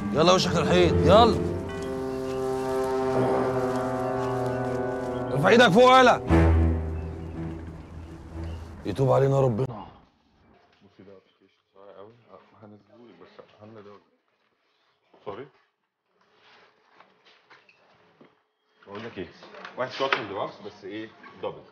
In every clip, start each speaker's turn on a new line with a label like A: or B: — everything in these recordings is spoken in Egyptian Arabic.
A: يلا وشك الحيط يلا ارفع ايدك فوق يلا يتوب علينا ربنا
B: بصي ده ابلكيشن صعب قوي هنزلهولك بس هعمل ده سوري بقول لك ايه واحد شوت من دراس بس ايه دبل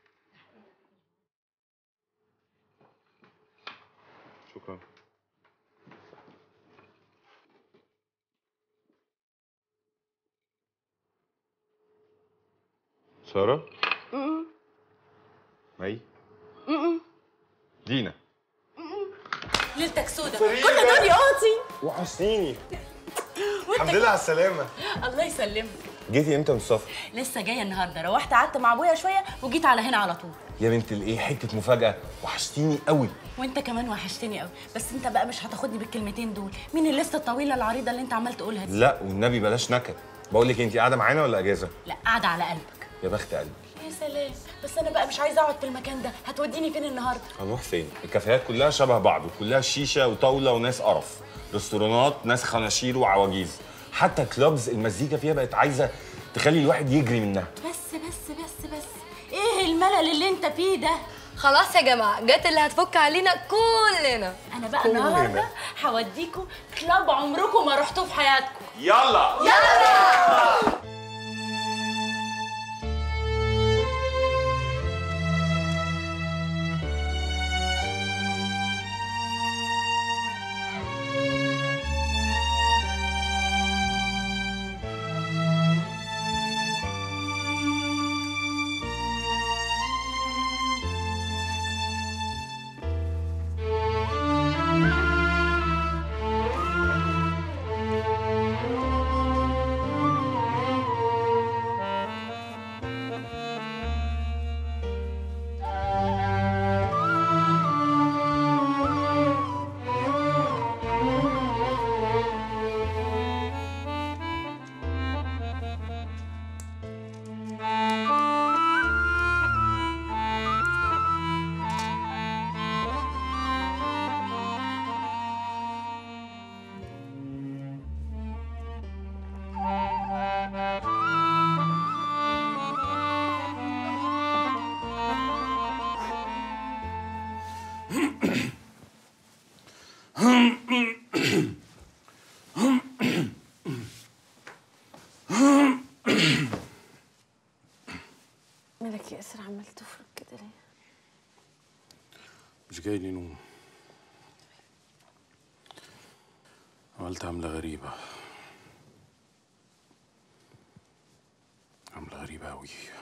B: شكرا سارة؟ مي؟ دينا
C: ليلتك سودة كل دول يقاطي
B: وحشتيني الحمد لله على السلامة
C: الله يسلمك
B: جيتي امتى من السفر؟
C: لسه جايه النهارده روحت قعدت مع ابويا شويه وجيت على هنا على طول
B: يا بنت الايه حتة مفاجأة وحشتيني قوي
C: وانت كمان وحشتني قوي بس انت بقى مش هتاخدني بالكلمتين دول مين الليسته الطويله العريضه اللي انت عمال تقولها دي
B: لا والنبي بلاش نكد بقول لك انت قاعدة معانا ولا اجازة؟
C: لا قاعده على قلبك
B: يا بخت قلبي
C: يا سلام بس انا بقى مش عايزه اقعد في المكان ده هتوديني فين النهارده
B: هنروح فين؟ الكافيهات كلها شبه بعض وكلها شيشة وطاولة وناس قرف ريستورانات ناس خناشير وعواجيز حتى كلوبز المزيكا فيها بقت عايزة تخلي الواحد يجري منها
C: بس بس بس بس ايه الملل اللي انت فيه ده
D: خلاص يا جماعه جت اللي هتفك علينا كلنا
C: انا بقى النهارده هوديكوا كلاب عمركم ما رحتوه في حياتكم
B: يلا
D: مالك يا اسر عمال تفرك كده ليه
E: مش جاي لي نوم عملت عملة غريبة عملة غريبة أوي